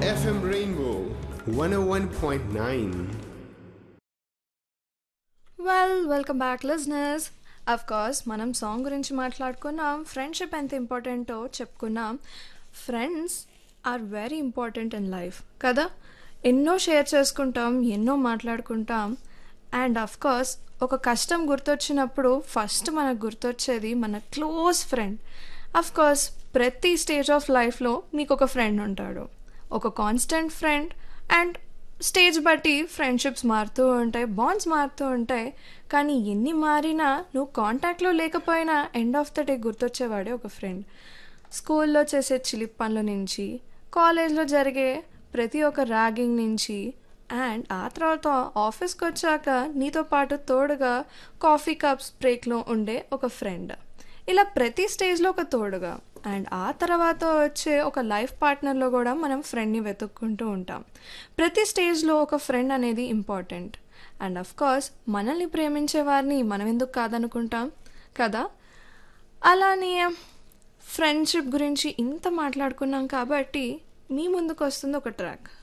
FM Rainbow 101.9. Well welcome back listeners of course మనం song గురించి మాట్లాడుకున్నాం ఫ్రెండ్షిప్ ఎంత ఇంపార్టెంటో చెప్పుకున్నాం friends are very important in life కదా ఎన్నో షేర్ చేసుకుంటాం ఎన్నో మాట్లాడుకుంటాం అండ్ అఫ్ కోర్స్ ఒక కష్టం గుర్తొచ్చినప్పుడు ఫస్ట్ మనకు గుర్తొచ్చేది మన క్లోజ్ ఫ్రెండ్ అఫ్ కోర్స్ ప్రతి స్టేజ్ ఆఫ్ లైఫ్లో మీకు ఒక ఫ్రెండ్ ఉంటాడు ఒక కాన్స్టెంట్ ఫ్రెండ్ అండ్ స్టేజ్ బట్టి ఫ్రెండ్షిప్స్ మారుతూ ఉంటాయి బాండ్స్ మారుతూ ఉంటాయి కానీ ఎన్ని మారినా నువ్వు కాంటాక్ట్లో లేకపోయినా ఎండ్ ఆఫ్ ద డే గుర్తొచ్చేవాడే ఒక ఫ్రెండ్ స్కూల్లో చేసే చిలిప్ పనుల నుంచి కాలేజ్లో జరిగే ప్రతి ఒక్క ర్యాగింగ్ నుంచి అండ్ ఆ తర్వాత ఆఫీస్కి వచ్చాక నీతో పాటు తోడుగా కాఫీ కప్స్ బ్రేక్లో ఉండే ఒక ఫ్రెండ్ ఇలా ప్రతి స్టేజ్లో ఒక తోడుగా అండ్ ఆ తర్వాత వచ్చే ఒక లైఫ్ పార్ట్నర్లో కూడా మనం ఫ్రెండ్ని వెతుక్కుంటూ ఉంటాం ప్రతి స్టేజ్లో ఒక ఫ్రెండ్ అనేది ఇంపార్టెంట్ అండ్ అఫ్ కోర్స్ మనల్ని ప్రేమించే వారిని మనం ఎందుకు కాదనుకుంటాం కదా అలానే ఫ్రెండ్షిప్ గురించి ఇంత మాట్లాడుకున్నాం కాబట్టి మీ ముందుకు వస్తుంది ఒక ట్రాక్